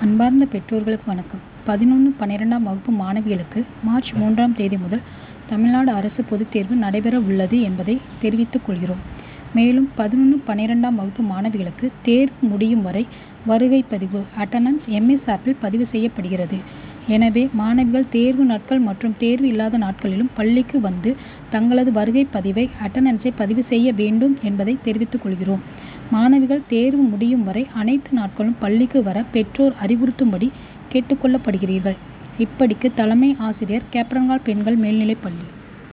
அன்பார்ந்த பெற்றோர்களுக்கு வணக்கம் பதினொன்று பன்னிரெண்டாம் வகுப்பு மாணவிகளுக்கு மார்ச் மூன்றாம் தேதி முதல் தமிழ்நாடு அரசு பொதுத் தேர்வு நடைபெற உள்ளது என்பதை தெரிவித்துக் கொள்கிறோம் மேலும் பதினொன்று பன்னிரெண்டாம் வகுப்பு மாணவிகளுக்கு தேர்வு முடியும் வரை வருகை பதிவு அட்டண்டன்ஸ் எம்எஸ் ஆப்பில் பதிவு செய்யப்படுகிறது எனவே மாணவிகள் தேர்வு நாட்கள் மற்றும் தேர்வு இல்லாத நாட்களிலும் பள்ளிக்கு வந்து தங்களது வருகை பதிவை அட்டண்டன்ஸை பதிவு செய்ய வேண்டும் என்பதை தெரிவித்துக் கொள்கிறோம் மாணவிகள் தேர்வு முடியும் வரை அனைத்து நாட்களும் பள்ளிக்கு வர பெற்றோர் அறிவுறுத்தும்படி கேட்டுக்கொள்ளப்படுகிறீர்கள் இப்படிக்கு தலைமை ஆசிரியர் கேப்ரங்கால் பெண்கள் மேல்நிலைப்பள்ளி